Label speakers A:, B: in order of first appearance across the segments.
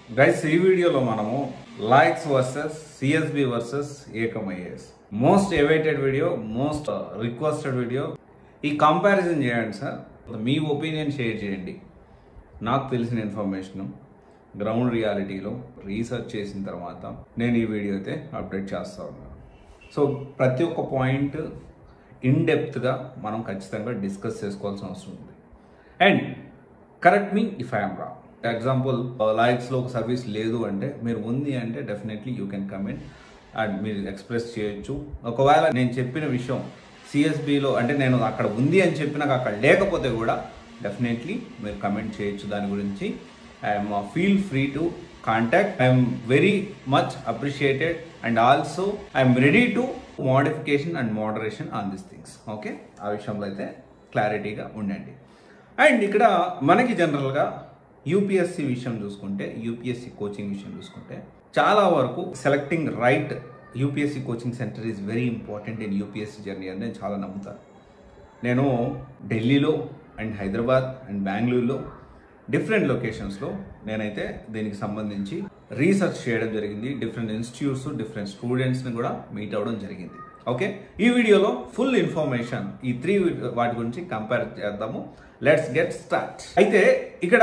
A: guys ఈ వీడియోలో మనము లైక్స్ versus CSB versus Ekam IAS most awaited video most requested video ఈ కంపారిజన్ చేయండి సార్ మీ ఒపీనియన్ షేర్ చేయండి నాకు తెలిసిన ఇన్ఫర్మేషన్ గ్రౌండ్ రియాలిటీలో రీసెర్చ్ చేసిన తర్వాత నేను ఈ వీడియో అయితే అప్డేట్ చేస్తా ఉన్నాను సో ప్రతి ఒక్క పాయింట్ ఇన్ డెప్త్గా మనం ఖచ్చితంగా డిస్కస్ చేసుకోవాల్సిన అవసరం ఉంది and correct me if I'm రా ఎగ్జాంపుల్ లైక్స్లో ఒక సర్వీస్ లేదు అంటే మీరు ఉంది అంటే definitely you can comment and మీరు ఎక్స్ప్రెస్ చేయొచ్చు ఒకవేళ నేను చెప్పిన విషయం సిఎస్బిలో అంటే నేను అక్కడ ఉంది అని చెప్పినాక అక్కడ లేకపోతే కూడా డెఫినెట్లీ మీరు కమెంట్ చేయొచ్చు దాని గురించి I'm feel free to contact I'm very much appreciated and also I'm ready to modification and moderation on this things okay ఆ విషయంలో అయితే క్లారిటీగా ఉండండి అండ్ ఇక్కడ మనకి జనరల్గా యూపీఎస్సి విషయం చూసుకుంటే యూపీఎస్సి కోచింగ్ విషయం చూసుకుంటే చాలా వరకు selecting right UPSC coaching centre is very important in UPSC journey అని నేను చాలా నమ్ముతాను నేను ఢిల్లీలో అండ్ హైదరాబాద్ అండ్ బెంగళూరులో డిఫరెంట్ లొకేషన్స్లో నేనైతే దీనికి సంబంధించి రీసెర్చ్ చేయడం జరిగింది డిఫరెంట్ ఇన్స్టిట్యూట్స్ డిఫరెంట్ స్టూడెంట్స్ని కూడా మీట్ అవ్వడం జరిగింది ఓకే ఈ వీడియోలో ఫుల్ ఇన్ఫర్మేషన్ ఈ త్రీ వాటి గురించి కంపేర్ చేద్దాము లెట్స్ గెట్ స్టార్ట్ అయితే ఇక్కడ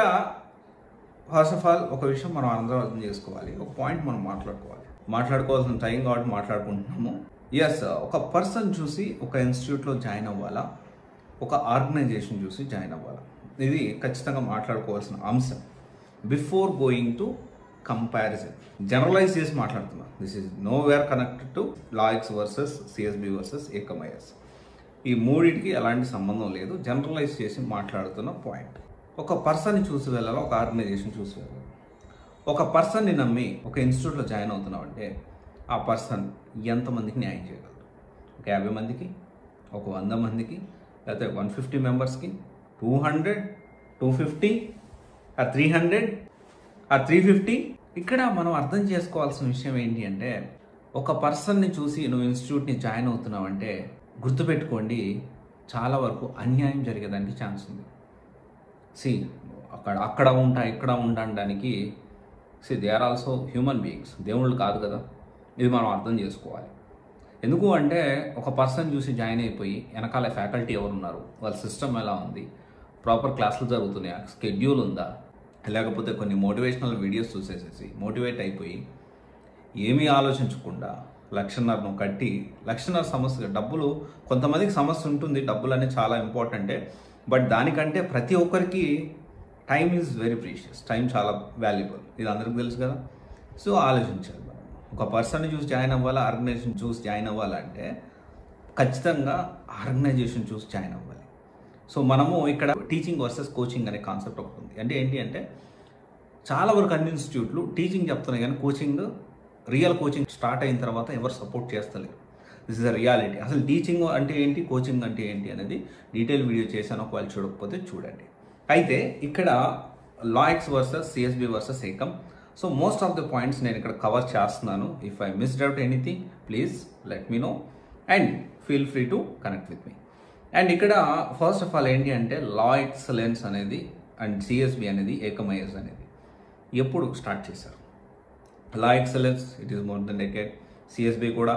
A: ఫస్ట్ ఆఫ్ ఆల్ ఒక విషయం మనం అందరం అర్థం చేసుకోవాలి ఒక పాయింట్ మనం మాట్లాడుకోవాలి మాట్లాడుకోవాల్సిన టైం కాబట్టి మాట్లాడుకుంటున్నాము ఎస్ ఒక పర్సన్ చూసి ఒక ఇన్స్టిట్యూట్లో జాయిన్ అవ్వాలా ఒక ఆర్గనైజేషన్ చూసి జాయిన్ అవ్వాలా ఇది ఖచ్చితంగా మాట్లాడుకోవాల్సిన అంశం before going to comparison generalize చేసి మాట్లాడుతున్నా this is nowhere connected to లాయిక్స్ వర్సెస్ సిఎస్బి వర్సెస్ ఏకమైఎస్ ఈ మూడింటికి ఎలాంటి సంబంధం లేదు జనరలైజ్ చేసి మాట్లాడుతున్న పాయింట్ ఒక పర్సన్ని చూసి వెళ్ళాలి ఒక ఆర్గనైజేషన్ చూసి వెళ్ళాలి ఒక పర్సన్ని నమ్మి ఒక ఇన్స్టిట్యూట్లో జాయిన్ అవుతున్నావు అంటే ఆ పర్సన్ ఎంతమందికి న్యాయం చేయగలరు ఒక యాభై మందికి ఒక వంద మందికి లేకపోతే వన్ ఫిఫ్టీ మెంబర్స్కి టూ హండ్రెడ్ టూ ఫిఫ్టీ ఆ త్రీ హండ్రెడ్ ఆ త్రీ ఫిఫ్టీ ఇక్కడ మనం అర్థం చేసుకోవాల్సిన విషయం ఏంటి అంటే ఒక పర్సన్ని చూసి నువ్వు ఇన్స్టిట్యూట్ని జాయిన్ అవుతున్నావు అంటే గుర్తుపెట్టుకోండి చాలా వరకు అన్యాయం జరిగేదానికి ఛాన్స్ ఉంది సి అక్కడ అక్కడ ఉంటా ఇక్కడ ఉండడానికి see they are also human beings దేవుళ్ళు కాదు కదా ఇది మనం అర్థం చేసుకోవాలి ఎందుకు అంటే ఒక పర్సన్ చూసి జాయిన్ అయిపోయి వెనకాల ఫ్యాకల్టీ ఎవరు ఉన్నారు వాళ్ళ సిస్టమ్ ఎలా ఉంది ప్రాపర్ క్లాసులు జరుగుతున్నాయా స్కెడ్యూల్ ఉందా లేకపోతే కొన్ని మోటివేషనల్ వీడియోస్ చూసేసేసి మోటివేట్ అయిపోయి ఏమీ ఆలోచించకుండా లక్షన్నరను కట్టి లక్షన్నర సమస్య డబ్బులు కొంతమందికి సమస్య ఉంటుంది డబ్బులు అనేది చాలా ఇంపార్టెంటే బట్ దానికంటే ప్రతి ఒక్కరికి time is very precious time చాలా వాల్యుబుల్ ఇది అందరికీ తెలుసు కదా సో ఆలోచించాలి మనం ఒక పర్సన్ చూసి జాయిన్ అవ్వాలా ఆర్గనైజేషన్ చూసి జాయిన్ అవ్వాలంటే ఖచ్చితంగా ఆర్గనైజేషన్ చూసి జాయిన్ అవ్వాలి సో మనము ఇక్కడ టీచింగ్ వర్సెస్ కోచింగ్ అనే కాన్సెప్ట్ ఒకటి ఉంది అంటే ఏంటి అంటే చాలా వరకు అన్ని ఇన్స్టిట్యూట్లు టీచింగ్ చెప్తున్నాయి కానీ కోచింగ్ రియల్ కోచింగ్ స్టార్ట్ అయిన తర్వాత ఎవరు సపోర్ట్ చేస్తలేరు దిస్ ఇస్ అ రియాలిటీ అసలు టీచింగ్ అంటే ఏంటి కోచింగ్ అంటే ఏంటి అనేది డీటెయిల్ వీడియో చేశాను ఒకవేళ చూడకపోతే చూడండి అయితే ఇక్కడ లాయిక్స్ versus CSB versus Ekam so most of the points నేను ఇక్కడ కవర్ చేస్తున్నాను if I missed out anything please let me know and feel free to connect with me and ఇక్కడ ఫస్ట్ ఆఫ్ ఆల్ ఏంటి అంటే లా ఎక్సలెన్స్ అనేది and CSB అనేది ఏకమైఎస్ అనేది ఎప్పుడు స్టార్ట్ చేశారు La Excellence it is more than decade CSB కూడా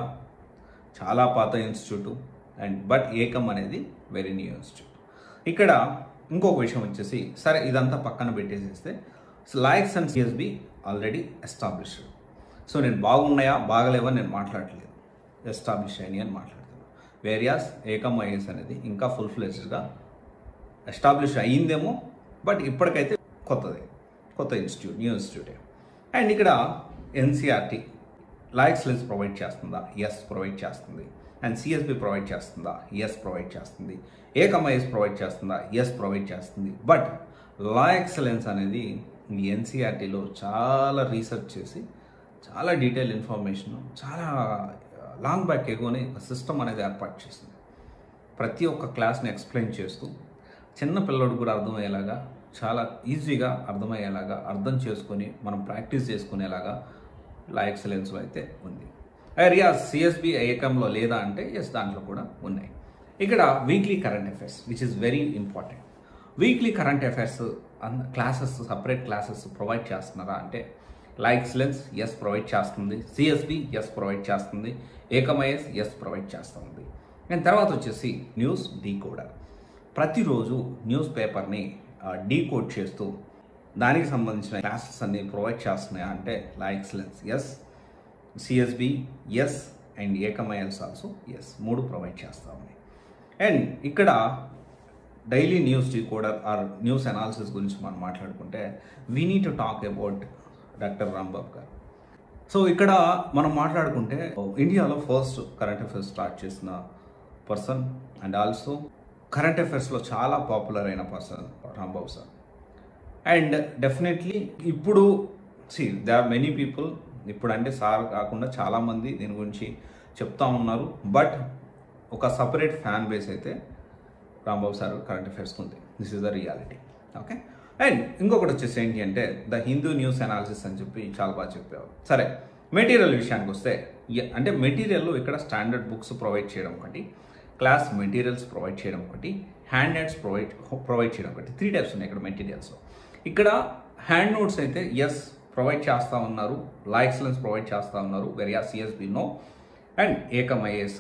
A: చాలా పాత ఇన్స్టిట్యూట్ అండ్ బట్ ఏకమ్ అనేది వెరీ న్యూ ఇన్స్టిట్యూట్ ఇక్కడ ఇంకొక విషయం వచ్చేసి సరే ఇదంతా పక్కన పెట్టేసేస్తే లాయక్స్ and CSB already established so నేను బాగున్నాయా బాగలేవా నేను మాట్లాడట్లేదు ఎస్టాబ్లిష్ అయినాయి అని మాట్లాడుతున్నాను వేరియాస్ ఏకమ్ ఐఎస్ అనేది ఇంకా ఫుల్ ఫ్లెజ్డ్గా ఎస్టాబ్లిష్ అయ్యిందేమో బట్ ఇప్పటికైతే కొత్తదే కొత్త ఇన్స్టిట్యూట్ న్యూ ఇన్స్టిట్యూటే అండ్ ఇక్కడ ఎన్సీఆర్టీ లాయక్స్ లెన్స్ ప్రొవైడ్ చేస్తుందా ఎస్ ప్రొవైడ్ చేస్తుంది అండ్ సిఎస్బి ప్రొవైడ్ చేస్తుందా ఎస్ ప్రొవైడ్ చేస్తుంది ఏకమ్ఐఎస్ ప్రొవైడ్ చేస్తుందా ఎస్ ప్రొవైడ్ చేస్తుంది బట్ లా ఎక్సలెన్స్ అనేది ఈ ఎన్సీఆర్టీలో చాలా రీసెర్చ్ చేసి చాలా డీటెయిల్ ఇన్ఫర్మేషన్ చాలా లాంగ్ బ్యాక్ ఎగోని సిస్టమ్ అనేది ఏర్పాటు చేసింది ప్రతి ఒక్క క్లాస్ని ఎక్స్ప్లెయిన్ చేస్తూ చిన్న పిల్లడు కూడా అర్థమయ్యేలాగా చాలా ఈజీగా అర్థమయ్యేలాగా అర్థం చేసుకొని మనం ప్రాక్టీస్ చేసుకునేలాగా లా ఎక్సలెన్స్లో అయితే ఉంది రియా సిఎస్బి ఏకంలో లేదా అంటే ఎస్ దాంట్లో కూడా ఉన్నాయి ఇక్కడ weekly current affairs which is very important weekly current affairs classes separate classes provide చేస్తున్నారా అంటే లైక్స్ లెన్స్ ఎస్ ప్రొవైడ్ చేస్తుంది సిఎస్బి ఎస్ ప్రొవైడ్ చేస్తుంది ఏకమైఎస్ ఎస్ ప్రొవైడ్ చేస్తుంది అండ్ తర్వాత వచ్చేసి న్యూస్ డీకోడర్ ప్రతిరోజు న్యూస్ పేపర్ని డీకోడ్ చేస్తూ దానికి సంబంధించిన క్లాసెస్ అన్ని ప్రొవైడ్ చేస్తున్నాయా అంటే La Excellence yes CSB yes and Ekam IAS also yes మూడు ప్రొవైడ్ చేస్తా ఉన్నాయి అండ్ ఇక్కడ daily news decoder or news analysis గురించి మనం మాట్లాడుకుంటే we need to talk about doctor Rambabu గారు సో ఇక్కడ మనం మాట్లాడుకుంటే ఇండియాలో ఫస్ట్ కరెంట్ అఫైర్స్ స్టార్ట్ చేసిన పర్సన్ అండ్ ఆల్సో కరెంట్ అఫైర్స్లో చాలా పాపులర్ అయిన person Rambabu sir and definitely ఇప్పుడు see they are many people ఇప్పుడు అంటే సార్ కాకుండా చాలామంది దీని గురించి చెప్తా ఉన్నారు బట్ ఒక సపరేట్ ఫ్యాన్ బేస్ అయితే రాంబాబు సార్ కరెంట్ అఫైర్స్ ఉంది this is the reality okay and ఇంకొకటి వచ్చేసి ఏంటి అంటే ద హిందూ న్యూస్ అనాలిసిస్ అని చెప్పి చాలా బాగా చెప్పారు సరే మెటీరియల్ విషయానికి వస్తే య- అంటే మెటీరియల్ ఇక్కడ స్టాండర్డ్ బుక్స్ ప్రొవైడ్ చేయడం ఒకటి క్లాస్ మెటీరియల్స్ ప్రొవైడ్ చేయడం ఒకటి హ్యాండ్ నోట్స్ ప్రొవైడ్ ప్రొవైడ్ చేయడం ఒకటి త్రీ టైప్స్ ఉన్నాయి ఇక్కడ మెటీరియల్స్లో ఇక్కడ హ్యాండ్ నోట్స్ అయితే ఎస్ ప్రొవైడ్ చేస్తూ ఉన్నారు లా ఎక్సలెన్స్ ప్రొవైడ్ చేస్తూ ఉన్నారు whereas CSB no and Ekam IAS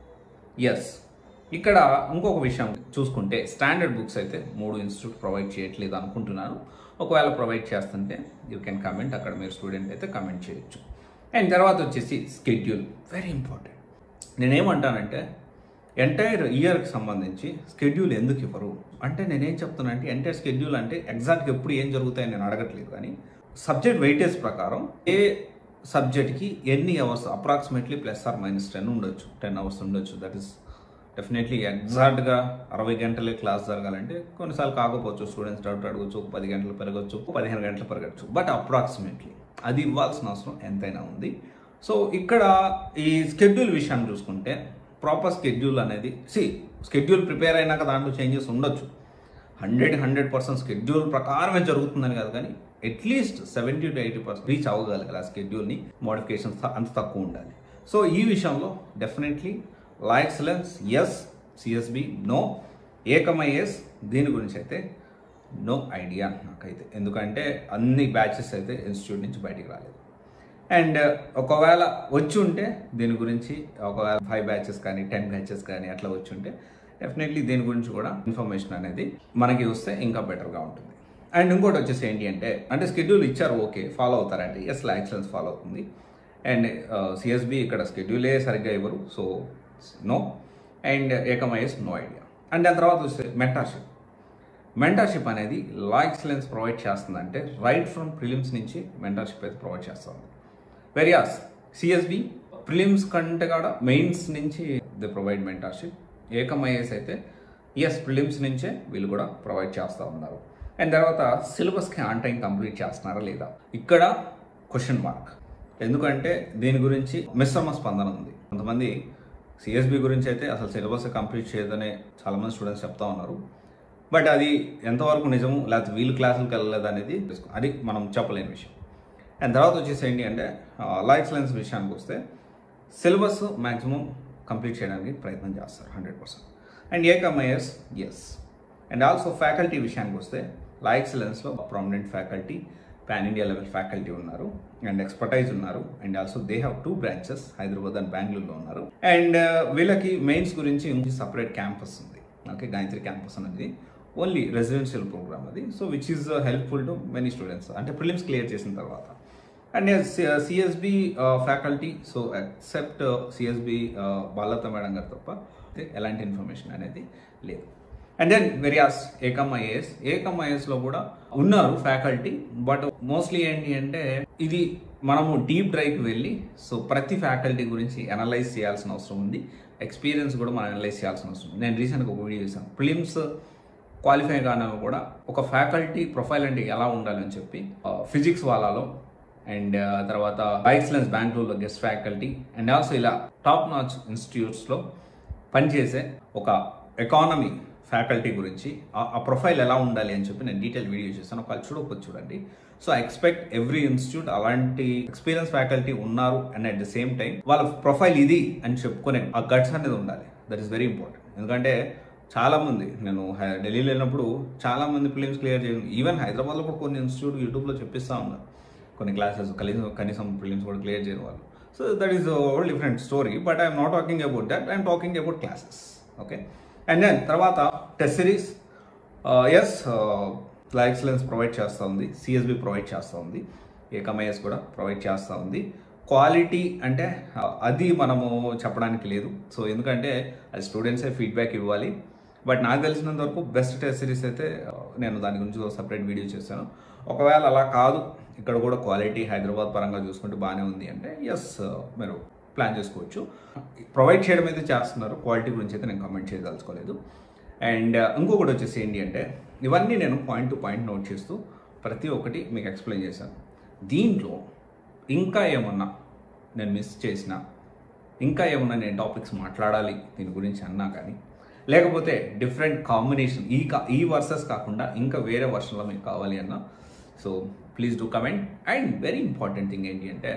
A: yes ఇక్కడ ఇంకొక విషయం చూసుకుంటే స్టాండర్డ్ బుక్స్ అయితే మూడు ఇన్స్టిట్యూట్ ప్రొవైడ్ చేయట్లేదు అనుకుంటున్నాను ఒకవేళ ప్రొవైడ్ చేస్తుంటే యూ కెన్ కమెంట్ అక్కడ మీరు స్టూడెంట్ అయితే కమెంట్ చేయొచ్చు అండ్ తర్వాత వచ్చేసి స్కెడ్యూల్ వెరీ ఇంపార్టెంట్ నేనేమంటానంటే ఎంటైర్ ఇయర్కి సంబంధించి స్కెడ్యూల్ ఎందుకు ఇవ్వరు అంటే నేనేం చెప్తున్నానంటే ఎంటైర్ స్కెడ్యూల్ అంటే ఎగ్జాక్ట్గా ఎప్పుడు ఏం జరుగుతాయని నేను అడగట్లేదు కానీ సబ్జెక్ట్ వెయిటేజ్ ప్రకారం ఏ సబ్జెక్ట్కి ఎన్ని hours approximately plus or minus ten ఉండొచ్చు టెన్ అవర్స్ ఉండొచ్చు దట్ ఈస్ డెఫినెట్లీ ఎగ్జాక్ట్గా అరవై గంటలే క్లాస్ జరగాలంటే కొన్నిసార్లు కాకపోవచ్చు స్టూడెంట్స్ డౌట్ అడగచ్చు ఒక పది గంటలు పెరగచ్చు పదిహేను గంటలు పెరగచ్చు బట్ అప్రాక్సిమేట్లీ అది ఇవ్వాల్సిన అవసరం ఎంతైనా ఉంది సో ఇక్కడ ఈ స్కెడ్యూల్ విషయాన్ని చూసుకుంటే ప్రాపర్ స్కెడ్యూల్ అనేది సి స్కెడ్యూల్ ప్రిపేర్ అయినాక దాంట్లో చేంజెస్ ఉండొచ్చు హండ్రెడ్ హండ్రెడ్ పర్సెంట్ స్కెడ్యూల్ ప్రకారమే జరుగుతుందని కాదు కానీ at least seventy to eighty percent reach అవ్వగలగాలి ఆ స్కెడ్యూల్ని మోడిఫికేషన్స్ అంత తక్కువ ఉండాలి సో ఈ విషయంలో definitely La Excellence yes CSB no Ekam IAS దీని గురించి అయితే నో ఐడియా నాకైతే ఎందుకంటే అన్ని బ్యాచెస్ అయితే ఇన్స్టిట్యూట్ నుంచి బయటికి రాలేదు అండ్ ఒకవేళ వచ్చి ఉంటే దీని గురించి ఒకవేళ ఫైవ్ బ్యాచెస్ కానీ టెన్ బ్యాచెస్ కానీ అట్లా వచ్చి ఉంటే డెఫినెట్లీ దీని గురించి కూడా ఇన్ఫర్మేషన్ అనేది మనకి వస్తే ఇంకా బెటర్గా ఉంటుంది అండ్ ఇంకోటి వచ్చేసి ఏంటి అంటే అంటే స్కెడ్యూల్ ఇచ్చారు ఓకే ఫాలో అవుతారంటే ఎస్ లా ఎక్సలెన్స్ ఫాలో అవుతుంది అండ్ సిఎస్బి ఇక్కడ స్కెడ్యూలే సరిగ్గా ఇవ్వరు so no and Ekam IAS no idea and దాని తర్వాత వస్తే మెంటర్షిప్ మెంటర్షిప్ అనేది లా ఎక్సలెన్స్ ప్రొవైడ్ చేస్తుందంటే రైట్ ఫ్రమ్ ప్రిలిమ్స్ నుంచి మెంటర్షిప్ అయితే ప్రొవైడ్ చేస్తుంది వెరియాస్ సిఎస్బి ప్రిలిమ్స్ కంటే కూడా మెయిన్స్ నుంచి ది ప్రొవైడ్ మెంటర్షిప్ ఏకమైఎస్ అయితే ఎస్ ప్రిలిమ్స్ నుంచే వీళ్ళు కూడా ప్రొవైడ్ చేస్తూ ఉన్నారు అండ్ తర్వాత సిలబస్కి ఆన్ టైం కంప్లీట్ చేస్తున్నారా లేదా ఇక్కడ క్వశ్చన్ మార్క్ ఎందుకంటే దీని గురించి మిశ్రమ స్పందన ఉంది కొంతమంది సిఎస్బి గురించి అయితే అసలు సిలబస్ కంప్లీట్ చేయదని చాలామంది స్టూడెంట్స్ చెప్తా ఉన్నారు బట్ అది ఎంతవరకు నిజము లేకపోతే వీళ్ళు క్లాసులకు వెళ్ళలేదు అనేది తెలుసుకో- అది మనం చెప్పలేని విషయం అండ్ తర్వాత వచ్చేసి ఏంటి అంటే లా ఎక్సలెన్స్ విషయానికి వస్తే సిలబస్ మ్యాక్సిమం కంప్లీట్ చేయడానికి ప్రయత్నం చేస్తారు hundred percent and Ekam IAS yes and also faculty విషయానికి వస్తే లా ఎక్సలెన్స్లో prominent faculty pan India level faculty ఉన్నారు అండ్ ఎక్స్పర్టైజ్ ఉన్నారు and also they have two branches Hyderabad and బెంగళూరులో ఉన్నారు అండ్ వీళ్ళకి మెయిన్స్ గురించి ఇంకొక సపరేట్ క్యాంపస్ ఉంది ఓకే గాయత్రి క్యాంపస్ అనేది ఓన్లీ రెసిడెన్షియల్ ప్రోగ్రామ్ అది so which is helpful to many students అంటే ప్రిలిమ్స్ క్లియర్ చేసిన తర్వాత and CSB faculty so except CSB బాలత madam గారు తప్ప ఎలాంటి ఇన్ఫర్మేషన్ అనేది లేదు and then whereas Ekam IAS Ekam ఐఏఎస్లో కూడా ఉన్నారు ఫ్యాకల్టీ బట్ మోస్ట్లీ ఏంటి అంటే ఇది మనము డీప్ డ్రైవ్కి వెళ్ళి సో ప్రతి ఫ్యాకల్టీ గురించి అనలైజ్ చేయాల్సిన అవసరం ఉంది ఎక్స్పీరియన్స్ కూడా మనం అనలైజ్ చేయాల్సిన అవసరం ఉంది నేను రీసెంట్గా ఒక వీడియో చేశాను ప్రిలిమ్స్ క్వాలిఫై కానా కూడా ఒక ఫ్యాకల్టీ ప్రొఫైల్ అంటే ఎలా ఉండాలని చెప్పి ఫిజిక్స్ వాళ్ళలో అండ్ తర్వాత ఎక్సలెన్స్ బెంగళూరులో గెస్ట్ ఫ్యాకల్టీ అండ్ ఆల్సో ఇలా టాప్ నాచ్ ఇన్స్టిట్యూట్స్లో పనిచేసే ఒక ఎకానమీ ఫ్యాకల్టీ గురించి ఆ- ఆ ప్రొఫైల్ ఎలా ఉండాలి అని చెప్పి నేను డీటెయిల్ వీడియో చేశాను ఒకవేళ చూడకపోతే చూడండి so I expect every institute అలాంటి ఎక్స్పీరియన్స్ ఫ్యాకల్టీ ఉన్నారు and at the same time వాళ్ళ ప్రొఫైల్ ఇది అని చెప్పుకునే ఆ గట్స్ అనేది ఉండాలి దట్ ఈస్ వెరీ ఇంపార్టెంట్ ఎందుకంటే చాలామంది నేను హై- ఢిల్లీలో వెళ్ళినప్పుడు చాలామంది ఫిలిమ్స్ క్లియర్ చేయడం ఈవెన్ హైదరాబాద్లో కూడా కొన్ని ఇన్స్టిట్యూట్ యూట్యూబ్లో చెప్పిస్తూ ఉన్నారు కొన్ని క్లాసెస్ కనీసం కనీసం ఫిలిమ్స్ కూడా క్లియర్ చేయడం వాళ్ళు so that is whole different story but I'm not talking about that I'm talking about classes okay and then తర్వాత టెస్ట్ సిరీస్ ఎస్ లా ఎక్సలెన్స్ ప్రొవైడ్ చేస్తూ ఉంది సిఎస్బి ప్రొవైడ్ చేస్తూ ఉంది ఏకమైఎస్ కూడా ప్రొవైడ్ చేస్తూ ఉంది క్వాలిటీ అంటే uh, అది మనము చెప్పడానికి లేదు సో ఎందుకంటే అది స్టూడెంట్సే ఫీడ్బ్యాక్ ఇవ్వాలి బట్ నాకు తెలిసినంత వరకు బెస్ట్ టెస్ట్ సిరీస్ అయితే uh, నేను దాని గురించి ఒక సపరేట్ వీడియో చేశాను ఒకవేళ అలా కాదు ఇక్కడ కూడా క్వాలిటీ హైదరాబాద్ పరంగా చూసుకుంటే బాగానే ఉంది అంటే ఎస్ మీరు ప్లాన్ చేసుకోవచ్చు ప్రొవైడ్ చేయడం అయితే చేస్తున్నారు క్వాలిటీ గురించి అయితే నేను కమెంట్ చేయదలుచుకోలేదు అండ్ ఇంకొకటి వచ్చేసి ఏంటి అంటే ఇవన్నీ నేను పాయింట్ టు పాయింట్ నోట్ చేస్తూ ప్రతి ఒక్కటి మీకు ఎక్స్ప్లెయిన్ చేశాను దీంట్లో ఇంకా ఏమన్నా నేను మిస్ చేసినా ఇంకా ఏమన్నా నేను టాపిక్స్ మాట్లాడాలి దీని గురించి అన్నా కానీ లేకపోతే డిఫరెంట్ కాంబినేషన్ ఈ కా ఈ వర్సెస్ కాకుండా ఇంకా వేరే వర్షన్లో మీకు కావాలి అన్నా so please do comment and very important thing ఏంటి అంటే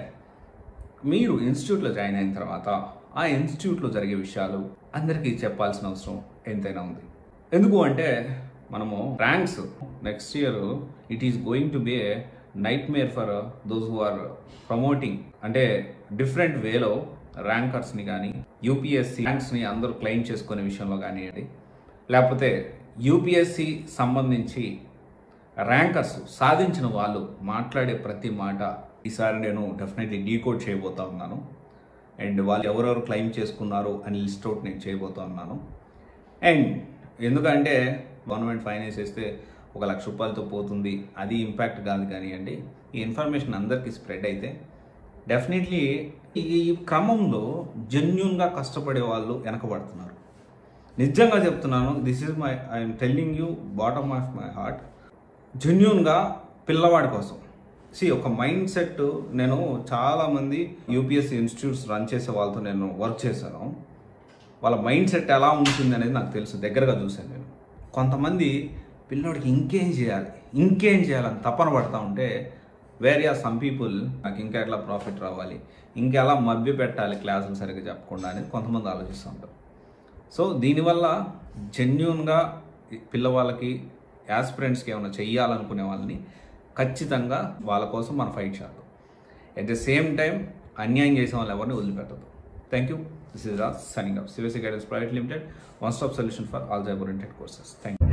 A: మీరు ఇన్స్టిట్యూట్లో జాయిన్ అయిన తర్వాత ఆ ఇన్స్టిట్యూట్లో జరిగే విషయాలు అందరికీ చెప్పాల్సిన అవసరం ఎంతైనా ఉంది ఎందుకు అంటే మనము ranks next year it is going to be a nightmare for those who are promoting అంటే డిఫరెంట్ వేలో ర్యాంకర్స్ని కానీ యూపీఎస్సీ ర్యాంక్స్ని అందరూ క్లెయిమ్ చేసుకునే విషయంలో కానివ్వండి లేకపోతే యూపీఎస్సి సంబంధించి ర్యాంకర్స్ సాధించిన వాళ్ళు మాట్లాడే ప్రతి మాట ఈసారి నేను డెఫినెట్లీ డీకోడ్ చేయబోతా ఉన్నాను అండ్ వాళ్ళు ఎవరెవరు క్లెయిమ్ చేసుకున్నారు అని లిస్ట్ అవుట్ నేను చేయబోతా ఉన్నాను అండ్ ఎందుకంటే గవర్నమెంట్ ఫైనాన్స్ వేస్తే ఒక లక్ష రూపాయలతో పోతుంది అది ఇంపాక్ట్ కాదు కానివ్వండి ఈ ఇన్ఫర్మేషన్ అందరికీ స్ప్రెడ్ అయితే డెఫినెట్లీ ఈ క్రమంలో జెన్యున్గా కష్టపడే వాళ్ళు వెనకబడుతున్నారు నిజంగా చెప్తున్నాను this is my I'm telling you bottom of my heart జెన్యున్గా పిల్లవాడి కోసం సి ఒక మైండ్ సెట్ నేను చాలామంది యూపీఎస్సీ ఇన్స్టిట్యూట్స్ రన్ చేసే వాళ్ళతో నేను వర్క్ చేశాను వాళ్ళ మైండ్ సెట్ ఎలా ఉంటుంది అనేది నాకు తెలుసు దగ్గరగా చూశాను నేను కొంతమంది పిల్లోడికి ఇంకేం చేయాలి ఇంకేం చేయాలని తపన పడతా ఉంటే వేరే ఆర్ సమ్ పీపుల్ నాకు ఇంకా ఎట్లా ప్రాఫిట్ రావాలి ఇంకెలా మభ్య పెట్టాలి క్లాసులు సరిగ్గా చెప్పకుండా అనేది కొంతమంది ఆలోచిస్తూ ఉంటారు సో దీనివల్ల జెన్యున్గా పిల్లవాళ్ళకి యాస్పిరెంట్స్కి ఏమైనా చెయ్యాలనుకునే వాళ్ళని ఖచ్చితంగా వాళ్ళ కోసం మనం ఫైట్ చేద్దాం ఎట్ ద సేమ్ టైం అన్యాయం చేసే వాళ్ళు ఎవరిని వదిలిపెట్టదు thank you this is Raj సనింగ్ అప్ CVSC guidance private limited one stop solution for all job oriented courses thank you